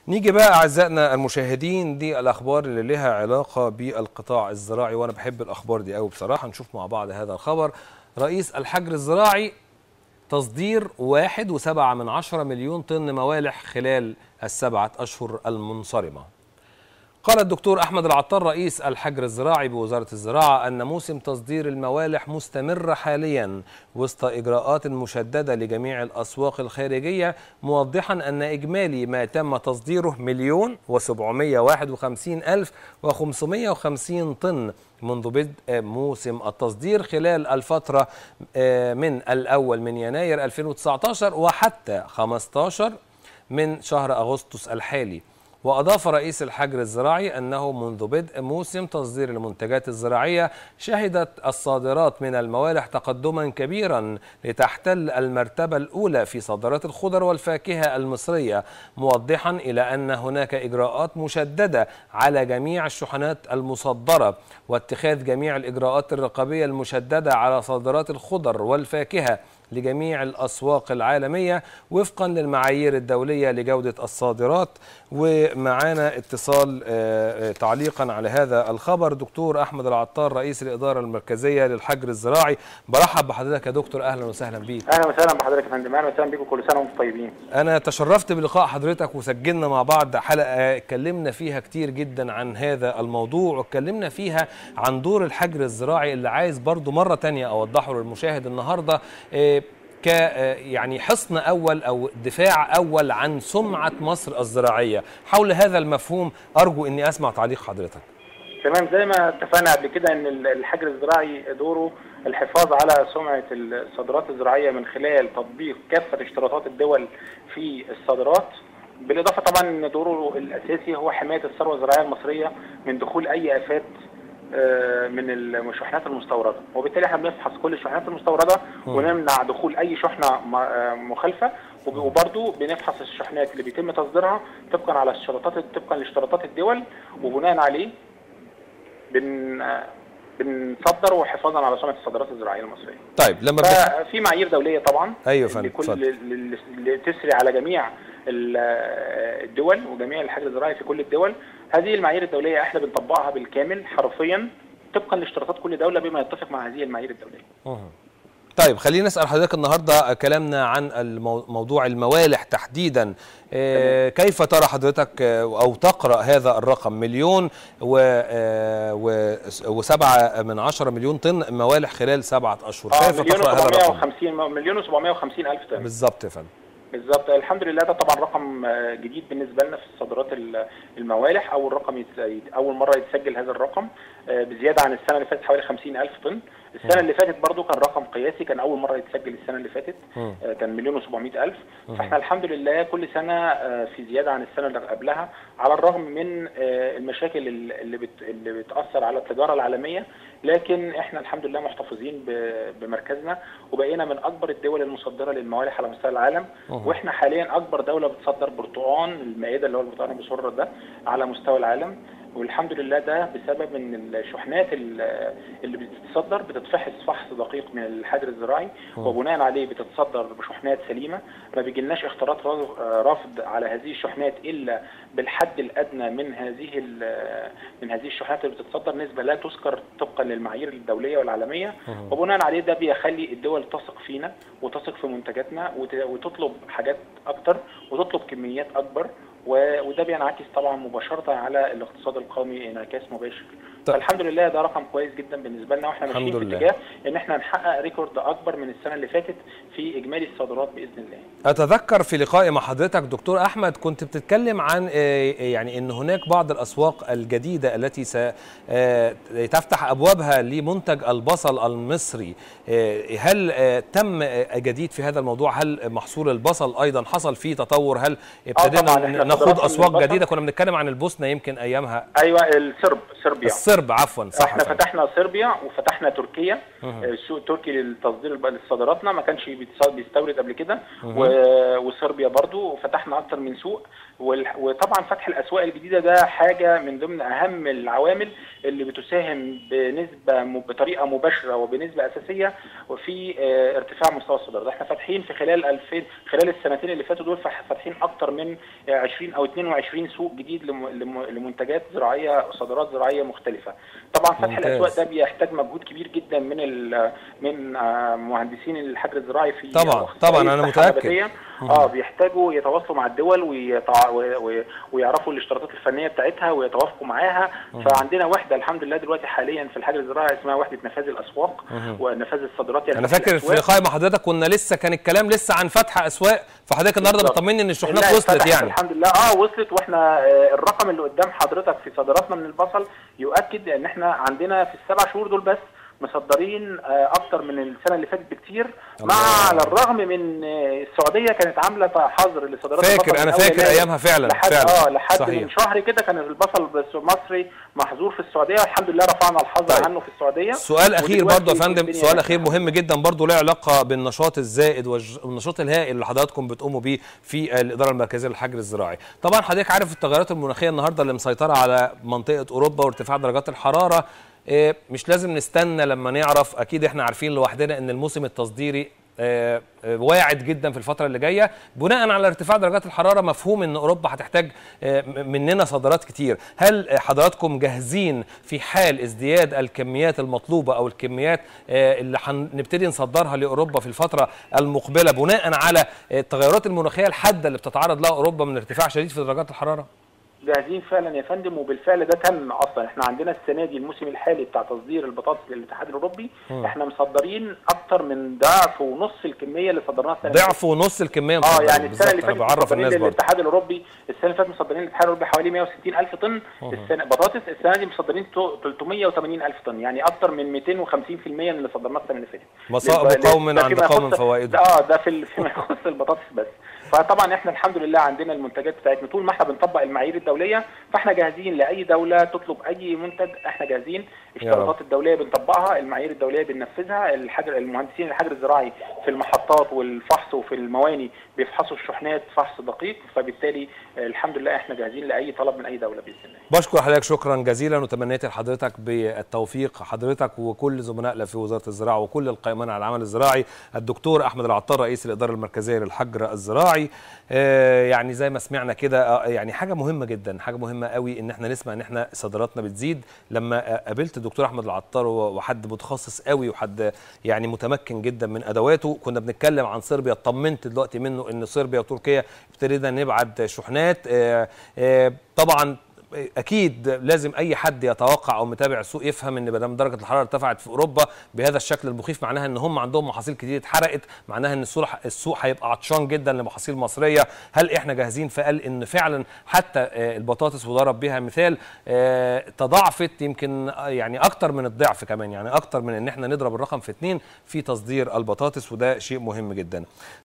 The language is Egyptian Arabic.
نيجي بقى اعزائنا المشاهدين دي الاخبار اللي لها علاقه بالقطاع الزراعي وانا بحب الاخبار دي قوي بصراحه نشوف مع بعض هذا الخبر رئيس الحجر الزراعي تصدير واحد وسبعة من عشرة مليون طن موالح خلال السبعة أشهر المنصرمة قال الدكتور أحمد العطار رئيس الحجر الزراعي بوزارة الزراعة أن موسم تصدير الموالح مستمر حاليا وسط إجراءات مشددة لجميع الأسواق الخارجية موضحا أن إجمالي ما تم تصديره مليون وسبعمية واحد وخمسين ألف وخمسمية وخمسين طن منذ بدء موسم التصدير خلال الفترة من الأول من يناير 2019 وحتى 15 من شهر أغسطس الحالي وأضاف رئيس الحجر الزراعي أنه منذ بدء موسم تصدير المنتجات الزراعية شهدت الصادرات من الموالح تقدما كبيرا لتحتل المرتبة الأولى في صادرات الخضر والفاكهة المصرية موضحا إلى أن هناك إجراءات مشددة على جميع الشحنات المصدرة واتخاذ جميع الإجراءات الرقابية المشددة على صادرات الخضر والفاكهة لجميع الأسواق العالمية وفقا للمعايير الدولية لجودة الصادرات ومعانا اتصال تعليقا على هذا الخبر دكتور أحمد العطار رئيس الإدارة المركزية للحجر الزراعي برحب بحضرتك يا دكتور أهلا وسهلا بيك اهلا وسهلا بحضرتك يا فندم اهلا وسهلا بيكم كل سنه وانتم طيبين أنا تشرفت بلقاء حضرتك وسجلنا مع بعض حلقة اتكلمنا فيها كتير جدا عن هذا الموضوع واتكلمنا فيها عن دور الحجر الزراعي اللي عايز برضو مرة تانية أوضحه للمشاهد النهاردة ك يعني حصن اول او دفاع اول عن سمعه مصر الزراعية حول هذا المفهوم ارجو اني اسمع تعليق حضرتك تمام زي ما اتفقنا قبل كده ان الحجر الزراعي دوره الحفاظ على سمعه الصادرات الزراعيه من خلال تطبيق كافه اشتراطات الدول في الصادرات بالاضافه طبعا ان دوره الاساسي هو حمايه الثروه الزراعيه المصريه من دخول اي افات من الشحنات المستورده وبالتالي احنا بنفحص كل الشحنات المستورده ونمنع دخول اي شحنه مخالفه وبرضه بنفحص الشحنات اللي بيتم تصديرها طبقا على الاشتراطات طبقا لاشتراطات الدول وبناء عليه بن بنصدر وحفاظا على سمعه الصادرات الزراعيه المصريه. طيب لما في معايير دوليه طبعا ايوه فندم لكل اللي تسري على جميع الدول وجميع الحجر الزراعي في كل الدول هذه المعايير الدوليه احنا بنطبقها بالكامل حرفيا طبقا لاشتراطات كل دوله بما يتفق مع هذه المعايير الدوليه. أه. طيب خلينا نسال حضرتك النهارده كلامنا عن موضوع الموالح تحديدا آه كيف ترى حضرتك او تقرا هذا الرقم مليون و وسبعة من عشرة مليون طن موالح خلال سبعة اشهر آه كيف تقرا هذا الرقم مليون و750 الف طن بالظبط يا فندم بالظبط الحمد لله ده طبعا رقم جديد بالنسبه لنا في صادرات الموالح اول رقم اول مره يتسجل هذا الرقم بزياده عن السنه اللي فاتت حوالي 50000 طن السنه اللي فاتت برضو كان رقم قياسي كان اول مره يتسجل السنه اللي فاتت كان مليون و700 الف فاحنا الحمد لله كل سنه في زياده عن السنه اللي قبلها على الرغم من المشاكل اللي بت اللي بتاثر على التجاره العالميه لكن احنا الحمد لله محتفظين بمركزنا وبقينا من اكبر الدول المصدره للموالح على مستوى العالم واحنا حاليا اكبر دوله بتصدر برتقان المائده اللي هو البرتقان المسرر ده على مستوى العالم والحمد لله ده بسبب ان الشحنات اللي بتتصدر بتتفحص فحص دقيق من الحجر الزراعي وبناء عليه بتتصدر بشحنات سليمه ما بيجيلناش اختراط رفض على هذه الشحنات الا بالحد الادنى من هذه من هذه الشحنات اللي بتتصدر نسبه لا تذكر طبقا للمعايير الدوليه والعالميه وبناء عليه ده بيخلي الدول تثق فينا وتثق في منتجاتنا وتطلب حاجات اكتر وتطلب كميات اكبر وده بينعكس طبعا مباشره على الاقتصاد القومي انعكاس مباشر طيب. فالحمد لله ده رقم كويس جدا بالنسبه لنا واحنا ماشيين في اتجاه ان احنا نحقق ريكورد اكبر من السنه اللي فاتت في اجمالي الصادرات باذن الله اتذكر في لقائي مع حضرتك دكتور احمد كنت بتتكلم عن يعني ان هناك بعض الاسواق الجديده التي ستفتح ابوابها لمنتج البصل المصري هل تم جديد في هذا الموضوع هل محصول البصل ايضا حصل فيه تطور هل ابتدينا نخوض اسواق جديده كنا بنتكلم عن البوسنه يمكن ايامها ايوه الصرب صربيا الصرب الصرب عفوا صح احنا فعلا. فتحنا صربيا وفتحنا تركيا آه، السوق التركي للتصدير الب- لصادراتنا ما كانش بيتص- بيستورد قبل كده و- وصربيا برضو وفتحنا اكتر من سوق وال- وطبعا فتح الاسواق الجديده ده حاجه من ضمن اهم العوامل اللي بتساهم بنسبه م- بطريقه مباشره وبنسبه اساسيه وفي آه، ارتفاع مستوى الصادرات احنا فاتحين في خلال 2000 خلال السنتين اللي فاتوا دول فح- فاتحين اكتر من آه، 20 او 22 سوق جديد لم- لم- لمنتجات زراعيه صادرات زراعيه مختلفه طبعا فتح ممتاز. الاسواق ده بيحتاج مجهود كبير جدا من ال- من آه، مهندسين الحجر الزراعي في طبعاً، أو طبعاً، أخصائيين أنا الصحة متأكد. النباتية. اه بيحتاجوا يتواصلوا مع الدول ويتع... و... و... ويعرفوا الاشتراطات الفنيه بتاعتها ويتوافقوا معاها فعندنا وحده الحمد لله دلوقتي حاليا في الحجر الزراعي اسمها وحده نفاذ الاسواق ونفاذ الصادرات يعني انا فتح فاكر في الأسواق. لقاء مع حضرتك كنا لسه كان الكلام لسه عن فتح اسواق فحضرتك النهارده بالظبط. بتطمني ان الشحنات لا، وصلت اتفتحت يعني الحمد لله اه وصلت واحنا آه، الرقم اللي قدام حضرتك في صادراتنا من البصل يؤكد ان احنا عندنا في السبع شهور دول بس مصدرين آه، اكتر من السنه اللي فاتت بكتير مع الله. على الرغم من آه، السعوديه كانت عامله حظر لصادرات فاكر، البصل أنا من أول فاكر يناير أيامها فعلا، لحد فعلا. اه لحد صحيح. من شهر كده كان البصل بس المصري محظور في السعوديه والحمد لله رفعنا الحظر طيب. عنه في السعوديه سؤال اخير ودلوقتي برضه يا فندم الدنيا سؤال ماشية. اخير مهم جدا برضه له علاقه بالنشاط الزائد والج- والنشاط الهائل اللي حضراتكم بتقوموا بيه في الاداره المركزيه للحجر الزراعي طبعا حضرتك عارف التغيرات المناخيه النهارده اللي مسيطره على منطقه اوروبا وارتفاع درجات الحراره إيه، مش لازم نستنى لما نعرف اكيد احنا عارفين لوحدنا ان الموسم التصديري آه، آه، واعد جدا في الفتره اللي جايه بناء على ارتفاع درجات الحراره مفهوم ان اوروبا هتحتاج آه، م- مننا صادرات كتير هل آه، حضراتكم جاهزين في حال ازدياد الكميات المطلوبه او الكميات آه، اللي هنبتدي نصدرها لاوروبا في الفتره المقبله بناء على آه، التغيرات المناخيه الحاده اللي بتتعرض لها اوروبا من ارتفاع شديد في درجات الحراره جاهزين فعلا يا فندم وبالفعل ده تم اصلا احنا عندنا السنه دي الموسم الحالي بتاع تصدير البطاطس للاتحاد الاوروبي احنا مصدرين اكتر من ضعف ونص الكميه اللي صدرناها السنه اللي ضعف ونص الكميه اه مصدرة. يعني السنه اللي بالظبط، فاتت انا بعرف مصدرين الناس برضه للاتحاد الاوروبي السنه اللي فاتت مصدرين للاتحاد الاوروبي حوالي 160 الف طن السنه بطاطس السنه دي مصدرين تو- 380 الف طن يعني اكتر من 250% من اللي صدرناه السنه اللي فاتت مصائب للب- قوم ده عند فيما قوم يخص- فوائد. ده اه ده في ال- فيما يخص البطاطس بس فطبعا احنا الحمد لله عندنا المنتجات بتاعتنا طول ما احنا بنطبق المعايير الدوليه فاحنا جاهزين لاي دوله تطلب اي منتج احنا جاهزين الاشتراطات الدوليه بنطبقها المعايير الدوليه بننفذها الحجر المهندسين الحجر الزراعي في المحطات والفحص وفي المواني بيفحصوا الشحنات فحص دقيق فبالتالي آه، الحمد لله احنا جاهزين لاي طلب من اي دوله باذن الله بشكر حضرتك شكرا جزيلا وتمنيت لحضرتك بالتوفيق حضرتك وكل زملائنا في وزاره الزراعه وكل القائمين على العمل الزراعي الدكتور احمد العطار رئيس الاداره المركزيه للحجر الزراعي آه، يعني زي ما سمعنا كده آه، يعني حاجه مهمه جدا حاجه مهمه قوي ان احنا نسمع ان احنا صادراتنا بتزيد لما آه، قابلت الدكتور احمد العطار و- وحد متخصص قوي وحد يعني متمكن جدا من ادواته كنا بنتكلم عن صربيا اطمنت دلوقتي منه ان صربيا وتركيا ابتدينا نبعت شحنات آه، آه، طبعا اكيد لازم اي حد يتوقع او متابع السوق يفهم ان ما دام درجه الحراره ارتفعت في اوروبا بهذا الشكل المخيف معناها ان هم عندهم محاصيل كتير اتحرقت معناها ان السوق السوق هيبقى عطشان جدا لمحاصيل مصريه هل احنا جاهزين فقال ان فعلا حتى آه، البطاطس وضرب بها مثال آه، تضاعفت يمكن آه، يعني اكتر من الضعف كمان يعني اكتر من ان احنا نضرب الرقم في اتنين في تصدير البطاطس وده شيء مهم جدا